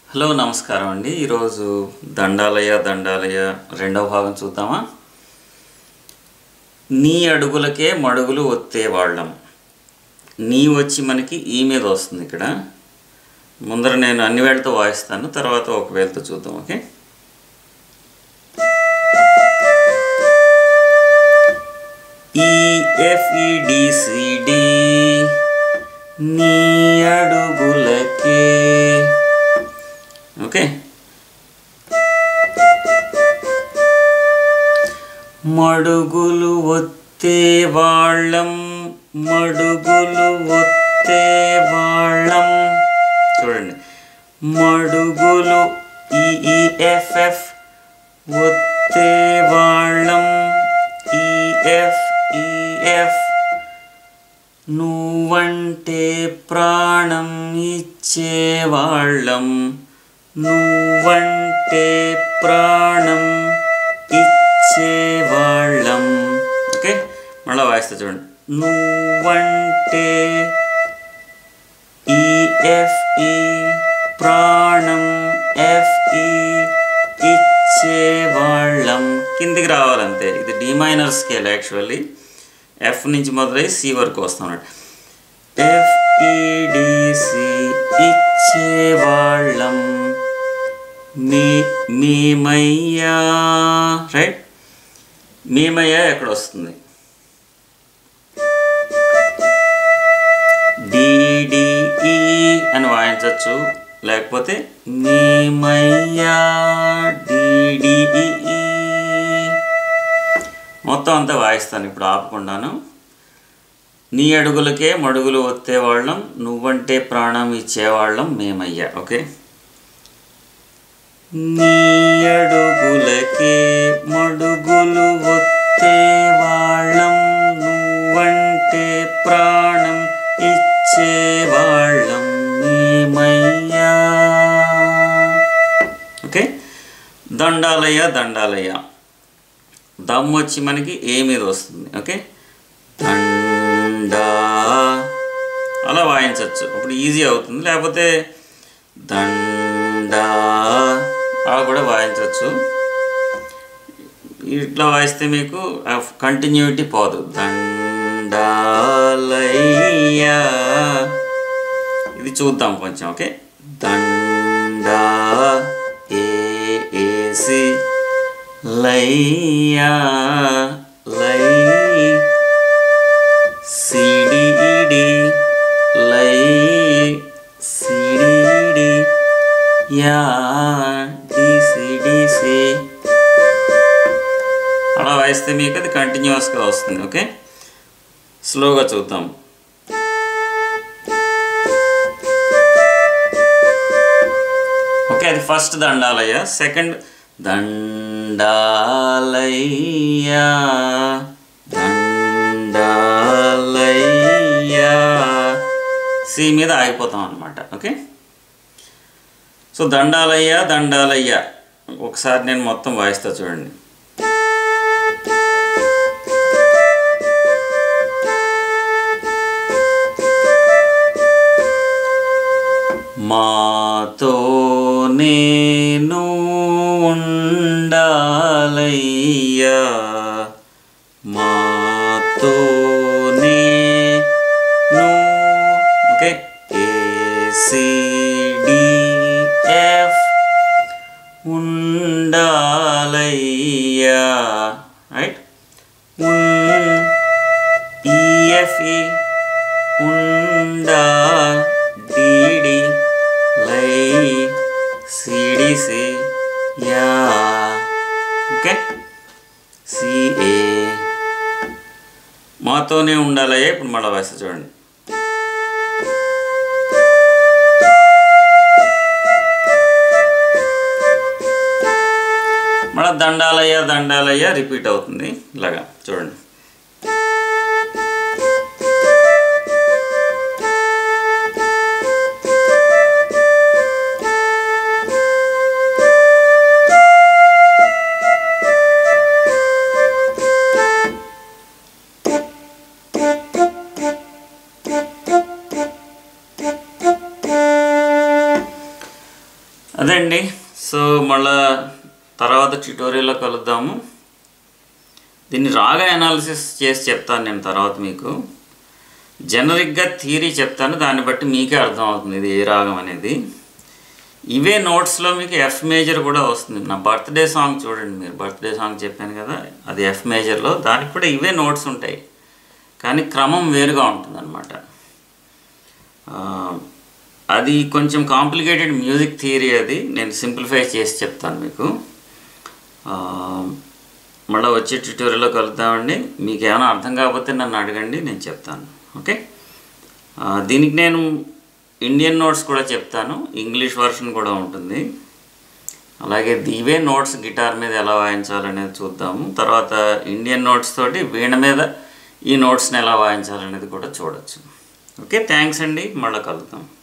hello నమస్కారం అండి ఈరోజు దండాలయ దండాలయ రెండవ భాగం చూద్దామా నీ అడుగులకే మడుగులు ఒత్తే వాళ్ళం నీ వచ్చి మనకి ఈ మీద వస్తుంది ఇక్కడ ముందర నేను అన్ని వేళతో వాయిస్తాను తర్వాత ఒక వేళతో చూద్దాం ఓకే ఈ ఎఫ్ ఈ డి సి డి నీ అడుగులకే ఓకే మడుగులు ఒత్తే వాళ్ళం మడుగులు ఒత్తే వాళ్ళం చూడండి మడుగులు ఈఎఫ్ఎఫ్ ఒత్తే వాళ్ళం ఈఎఫ్ ఈఎఫ్ నువ్వంటే ప్రాణం ఇచ్చేవాళ్ళం నువ్వంటే ప్రాణం ఇచ్చేవాళ్ళం ఓకే మళ్ళీ వాయిస్తా చూడండి నువ్వంటే ఈఎఫ్ఈ ప్రాణం ఎఫ్ఈ ఇచ్చేవాళ్ళం కిందికి రావాలంతే ఇది D minor scale actually F నుంచి మొదలై సి వరకు వస్తున్నాడు ఎఫ్ఈడిసి ఇచ్చేవాళ్ళం మీ మేమయ్యా రైట్ మేమయ్యా ఎక్కడ వస్తుంది డిడిఈ అని వాయించవచ్చు లేకపోతే మేమయ్యా డిడిఈ మొత్తం అంతా వాయిస్తాను ఇప్పుడు ఆపకుండాను నీ అడుగులకే మడుగులు ఒత్తేవాళ్ళం నువ్వంటే ప్రాణం ఇచ్చేవాళ్ళం మేమయ్యా ఓకే నీ అడుగులకే మడుగులు ఒత్తేవాళ్ళం నువ్వంటే ప్రాణం ఇచ్చేవాళ్ళం మేమయ్యా ఓకే దండాలయ్య దండాలయ్య దమ్ వచ్చి మనకి ఏ మీద వస్తుంది ఓకే దండా అలా వాయించవచ్చు అప్పుడు ఈజీ అవుతుంది లేకపోతే దండా అలా కూడా వాయించవచ్చు ఇట్లా వాయిస్తే మీకు కంటిన్యూటీ పోదు దండాలయ్యా ఇది చూద్దాం కొంచెం ఓకే దండా ఏసి లయ్యా లై సిడిడి లై సిడిడి యా డిసిడిసి అలా వాయిస్తే మీకు అది కంటిన్యూస్గా వస్తుంది ఓకే స్లోగా చూద్దాం ఓకే అది ఫస్ట్ దండాలయ్య సెకండ్ దండాలయ్యా దండాలయ్యా సి మీద ఆగిపోతాం అనమాట ఓకే సో దండాలయ్య దండాలయ్య ఒకసారి నేను మొత్తం వాయిస్తా చూడండి మాతో నేను ఉండాలయ్యా మాతో నేను ఓకే ఏసిడిఎఫ్ ఉండాలయ్యా రైట్ ఈఎఫ్ఈ ఉండా డిడి లై సిడిసి యా ఓకే సిఏ మాతోనే ఉండాలయ్యా ఇప్పుడు మళ్ళీ వాయిస్ చూడండి మళ్ళీ దండాలయ్య దండాలయ్య రిపీట్ అవుతుంది ఇలాగా చూడండి అదే అండి సో మళ్ళా తర్వాత ట్యూటోరియల్లో కలుద్దాము దీన్ని రాగా అనాలిసిస్ చేసి చెప్తాను నేను తర్వాత మీకు జనరిక్గా థియరీ చెప్తాను దాన్ని బట్టి మీకే అర్థమవుతుంది ఇది ఏ రాగం అనేది ఇవే నోట్స్లో మీకు ఎఫ్ మేజర్ కూడా వస్తుంది నా బర్త్డే సాంగ్ చూడండి మీరు బర్త్డే సాంగ్ చెప్పాను కదా అది ఎఫ్ మేజర్లో దానికి కూడా ఇవే నోట్స్ ఉంటాయి కానీ క్రమం వేరుగా ఉంటుందన్నమాట ఆ, అది కొంచెం కాంప్లికేటెడ్ మ్యూజిక్ థియరీ అది నేను సింప్లిఫై చేసి చెప్తాను మీకు ఆ, మళ్ళీ వచ్చే ట్యూటోరియల్లో కలుద్దామండి మీకు ఏమైనా అర్థం కాకపోతే నన్ను అడగండి నేను చెప్తాను ఓకే ఆ, దీనికి నేను ఇండియన్ నోట్స్ కూడా చెప్తాను ఇంగ్లీష్ వర్షన్ కూడా ఉంటుంది అలాగే ఇవే నోట్స్ గిటార్ మీద ఎలా వాయించాలనేది చూద్దాము తర్వాత ఇండియన్ నోట్స్ తోటి వీణ మీద ఈ నోట్స్ని ఎలా వాయించాలనేది కూడా చూడొచ్చు ఓకే థ్యాంక్స్ అండి మళ్ళీ కలుద్దాం